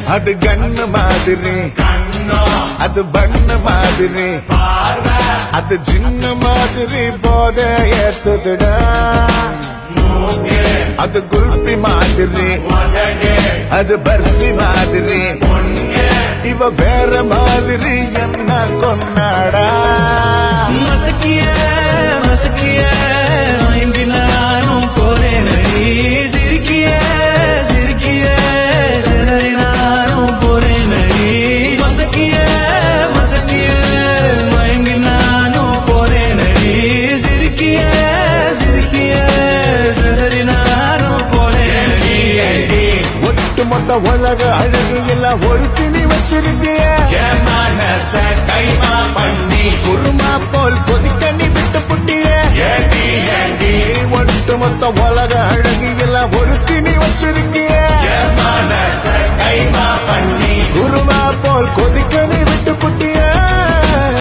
அது கண்ணு மாதிரி அது பண்ணு மாதிரி அது சின்ன மாதிரி போத ஏத்துதுடா அது குல்பி மாதிரி அது பர்சி மாதிரி இவ வேற மாதிரி என்ன கொண்டாடா மசக்கிய மசக்கிய மைந்தி நானும் போறேன் அடி சிரிக்கிய சிரிக்கிய சிதறி நானும் போறேன் அடி மசக்கிய மசக்கிய மயங்கி நானும் போறேன் அடி சிரிக்கிய சிரிக்கிய சிதறி நானும் போறேன் அடி அடி ஒட்டு மொத்த உலக அழகு எல்லாம் ஒரு திணி வச்சிருக்கிய மனச கைமா பண்ணி குருமா போல் கொதிக்க நீ விட்டு புட்டிய ஏடி ஏடி ஒட்டு மொத்த உலக அழகு எல்லாம் ஒரு திணி வச்சிருக்கிய மனச